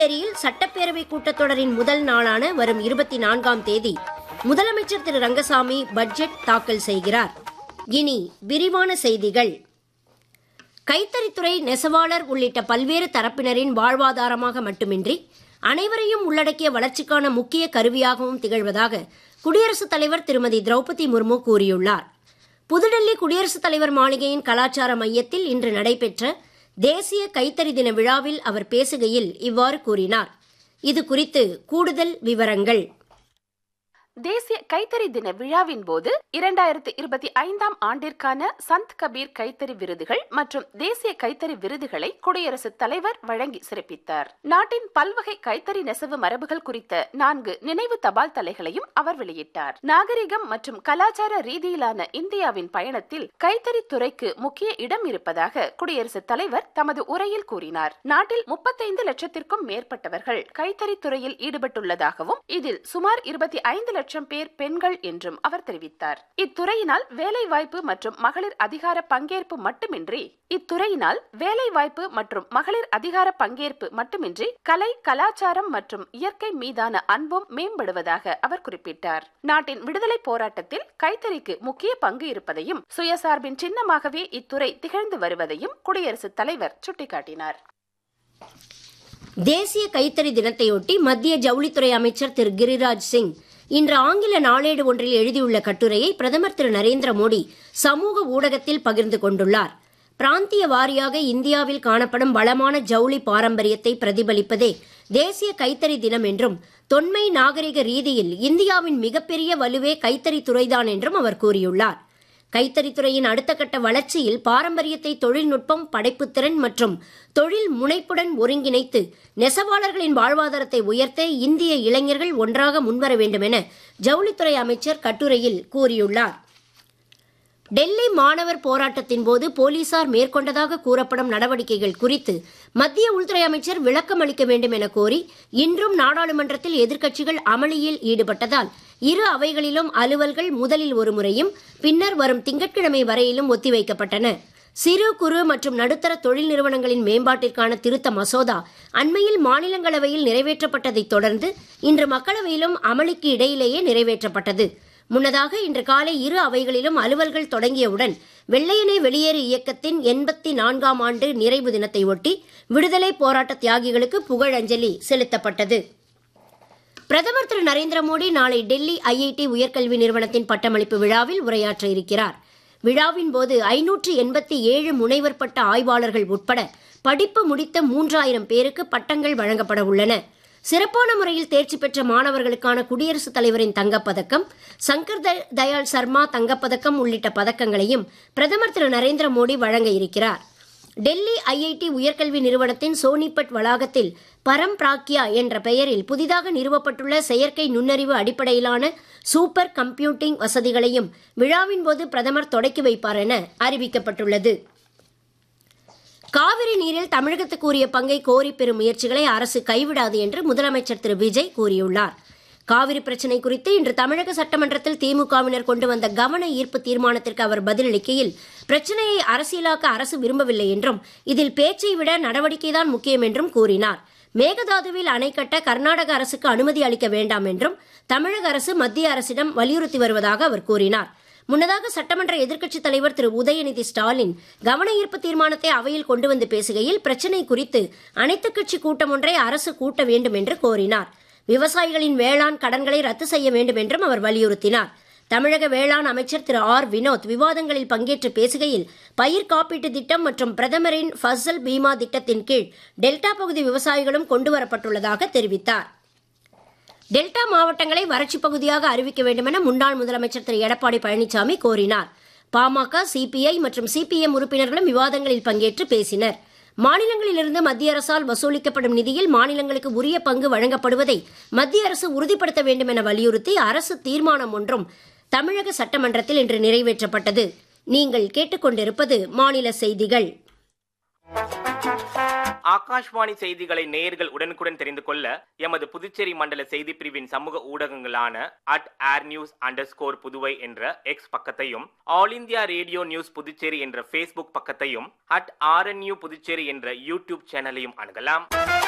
புதுச்சேரியில் சட்டப்பேரவை கூட்டத்தொடரின் முதல் நாளான வரும் இருபத்தி நான்காம் தேதி முதலமைச்சர் திரு ரங்கசாமி பட்ஜெட் தாக்கல் செய்கிறார் இனி விரிவான செய்திகள் கைத்தறித்துறை நெசவாளர் உள்ளிட்ட பல்வேறு தரப்பினரின் வாழ்வாதாரமாக மட்டுமின்றி அனைவரையும் உள்ளடக்கிய வளர்ச்சிக்கான முக்கிய கருவியாகவும் திகழ்வதாக குடியரசுத் தலைவர் திருமதி திரௌபதி முர்மு கூறியுள்ளார் புதுடெல்லி குடியரசுத் தலைவர் மாளிகையின் கலாச்சார மையத்தில் இன்று நடைபெற்ற தேசிய கைத்தறி தின விழாவில் அவர் பேசுகையில் இவ்வாறு கூறினார் இது குறித்து கூடுதல் விவரங்கள் தேசிய கைத்தறி தின விழாவின் போது இரண்டாயிரத்தி இருபத்தி ஐந்தாம் ஆண்டிற்கான சந்த் கபீர் கைத்தறி விருதுகள் மற்றும் தேசிய கைத்தறி விருதுகளை குடியரசுத் தலைவர் வழங்கி சிறப்பித்தார் நாட்டின் பல்வகை கைத்தறி நெசவு மரபுகள் குறித்த நான்கு நினைவு தபால் தலைகளையும் அவர் வெளியிட்டார் நாகரிகம் மற்றும் கலாச்சார ரீதியிலான இந்தியாவின் பயணத்தில் கைத்தறி துறைக்கு முக்கிய இடம் இருப்பதாக குடியரசுத் தலைவர் தமது உரையில் கூறினார் நாட்டில் முப்பத்தைந்து லட்சத்திற்கும் மேற்பட்டவர்கள் கைத்தறி துறையில் ஈடுபட்டுள்ளதாகவும் இதில் சுமார் இருபத்தி ஐந்து லட்சம் பேர் பெண்கள் என்றும் அவர் தெரிவித்தார் இத்துறையினால் வேலை வாய்ப்பு மற்றும் மகளிர் அதிகார பங்கேற்பு மட்டுமின்றி இத்துறையினால் வேலை வாய்ப்பு மற்றும் மகளிர் அதிகார பங்கேற்பு மட்டுமின்றி கலை கலாச்சாரம் மற்றும் இயற்கை மீதான அன்பும் மேம்படுவதாக அவர் குறிப்பிட்டார் நாட்டின் விடுதலை போராட்டத்தில் கைத்தறிக்கு முக்கிய பங்கு இருப்பதையும் சுயசார்பின் சின்னமாகவே இத்துறை திகழ்ந்து வருவதையும் குடியரசுத் தலைவர் சுட்டிக்காட்டினார் தேசிய கைத்தறி தினத்தையொட்டி மத்திய ஜவுளித்துறை அமைச்சர் திரு கிரிராஜ் சிங் இன்று ஆங்கில நாளேடு ஒன்றில் எழுதியுள்ள கட்டுரையை பிரதமர் திரு நரேந்திர மோடி சமூக ஊடகத்தில் பகிர்ந்து கொண்டுள்ளார் பிராந்திய வாரியாக இந்தியாவில் காணப்படும் வளமான ஜவுளி பாரம்பரியத்தை பிரதிபலிப்பதே தேசிய கைத்தறி தினம் என்றும் தொன்மை நாகரிக ரீதியில் இந்தியாவின் மிகப்பெரிய வலுவே கைத்தறி துறைதான் என்றும் அவர் கூறியுள்ளார் கைத்தறித்துறையின் அடுத்த கட்ட வளர்ச்சியில் பாரம்பரியத்தை தொழில்நுட்பம் படைப்புத்திறன் மற்றும் தொழில் முனைப்புடன் ஒருங்கிணைத்து நெசவாளர்களின் வாழ்வாதாரத்தை உயர்த்த இந்திய இளைஞர்கள் ஒன்றாக முன்வர வேண்டும் என ஜவுளித்துறை அமைச்சர் கட்டுரையில் கூறியுள்ளார் டெல்லி மாணவர் போராட்டத்தின் போது போலீசார் மேற்கொண்டதாக கூறப்படும் நடவடிக்கைகள் குறித்து மத்திய உள்துறை அமைச்சர் விளக்கம் அளிக்க வேண்டும் என கோரி இன்றும் நாடாளுமன்றத்தில் எதிர்க்கட்சிகள் அமளியில் ஈடுபட்டதால் இரு அவைகளிலும் அலுவல்கள் முதலில் ஒரு முறையும் பின்னர் வரும் திங்கட்கிழமை வரையிலும் ஒத்திவைக்கப்பட்டன சிறு குறு மற்றும் நடுத்தர தொழில் நிறுவனங்களின் மேம்பாட்டிற்கான திருத்த மசோதா அண்மையில் மாநிலங்களவையில் நிறைவேற்றப்பட்டதைத் தொடர்ந்து இன்று மக்களவையிலும் அமளிக்கு இடையிலேயே நிறைவேற்றப்பட்டது முன்னதாக இன்று காலை இரு அவைகளிலும் அலுவல்கள் தொடங்கியவுடன் வெள்ளையனே வெளியேறு இயக்கத்தின் எண்பத்தி நான்காம் ஆண்டு நிறைவு தினத்தை ஒட்டி விடுதலை போராட்ட தியாகிகளுக்கு புகழஞ்சலி செலுத்தப்பட்டது பிரதமர் திரு நரேந்திர மோடி நாளை டெல்லி ஐஐடி உயர்கல்வி நிறுவனத்தின் பட்டமளிப்பு விழாவில் உரையாற்ற இருக்கிறார் விழாவின் போது ஐநூற்று எண்பத்தி ஏழு முனைவர் பட்ட ஆய்வாளர்கள் உட்பட படிப்பு முடித்த மூன்றாயிரம் பேருக்கு பட்டங்கள் வழங்கப்பட உள்ளன சிறப்பான முறையில் தேர்ச்சி பெற்ற மாணவர்களுக்கான குடியரசுத் தலைவரின் தங்கப்பதக்கம் சங்கர் தயாள் சர்மா தங்கப்பதக்கம் உள்ளிட்ட பதக்கங்களையும் பிரதமர் திரு நரேந்திர மோடி வழங்க இருக்கிறார் டெல்லி ஐஐடி உயர்கல்வி நிறுவனத்தின் சோனிபட் வளாகத்தில் பரம் பிராக்யா என்ற பெயரில் புதிதாக நிறுவப்பட்டுள்ள செயற்கை நுண்ணறிவு அடிப்படையிலான சூப்பர் கம்ப்யூட்டிங் வசதிகளையும் விழாவின் போது பிரதமர் தொடக்கி வைப்பார் என அறிவிக்கப்பட்டுள்ளது காவிரி நீரில் தமிழகத்துக்கு உரிய பங்கை கோரி பெறும் முயற்சிகளை அரசு கைவிடாது என்று முதலமைச்சர் திரு விஜய் கூறியுள்ளார் காவிரி பிரச்சினை குறித்து இன்று தமிழக சட்டமன்றத்தில் திமுகவினர் கொண்டு வந்த கவன ஈர்ப்பு தீர்மானத்திற்கு அவர் பதிலளிக்கையில் பிரச்சினையை அரசியலாக்க அரசு விரும்பவில்லை என்றும் இதில் பேச்சை விட நடவடிக்கைதான் முக்கியம் என்றும் கூறினார் மேகதாதுவில் அணை கட்ட கர்நாடக அரசுக்கு அனுமதி அளிக்க வேண்டாம் என்றும் தமிழக அரசு மத்திய அரசிடம் வலியுறுத்தி வருவதாக அவர் கூறினார் முன்னதாக சட்டமன்ற எதிர்க்கட்சித் தலைவர் திரு உதயநிதி ஸ்டாலின் கவன ஈர்ப்பு தீர்மானத்தை அவையில் கொண்டு வந்து பேசுகையில் பிரச்சினை குறித்து அனைத்துக் கட்சி கூட்டம் ஒன்றை அரசு கூட்ட வேண்டும் என்று கோரினார் விவசாயிகளின் வேளாண் கடன்களை ரத்து செய்ய வேண்டும் என்றும் அவர் வலியுறுத்தினார் தமிழக வேளாண் அமைச்சர் திரு ஆர் வினோத் விவாதங்களில் பங்கேற்று பேசுகையில் பயிர் காப்பீட்டு திட்டம் மற்றும் பிரதமரின் ஃபசல் பீமா திட்டத்தின் கீழ் டெல்டா பகுதி விவசாயிகளும் கொண்டுவரப்பட்டுள்ளதாக தெரிவித்தார் டெல்டா மாவட்டங்களை வறட்சிப் பகுதியாக அறிவிக்க வேண்டும் என முன்னாள் முதலமைச்சர் திரு எடப்பாடி பழனிசாமி கோரினார் பாமக சிபிஐ மற்றும் சிபிஎம் உறுப்பினர்களும் விவாதங்களில் பங்கேற்று பேசினர் மாநிலங்களிலிருந்து மத்திய அரசால் வசூலிக்கப்படும் நிதியில் மாநிலங்களுக்கு உரிய பங்கு வழங்கப்படுவதை மத்திய அரசு உறுதிப்படுத்த வேண்டும் என வலியுறுத்தி அரசு தீர்மானம் ஒன்றும் தமிழக சட்டமன்றத்தில் இன்று நிறைவேற்றப்பட்டது நீங்கள் கேட்டுக்கொண்டிருப்பது மாநில செய்திகள் ஆகாஷ்வாணி செய்திகளை நேயர்கள் உடனுக்குடன் தெரிந்து கொள்ள எமது புதுச்சேரி மண்டல செய்தி பிரிவின் சமூக ஊடகங்களான at air news under Puduvai என்ற எக்ஸ் பக்கத்தையும் All India Radio News Puducherry என்ற ஃபேஸ்புக் பக்கத்தையும் அட் ஆர்என்யூ புதுச்சேரி என்ற யூடியூப் சேனலையும் அணுகலாம்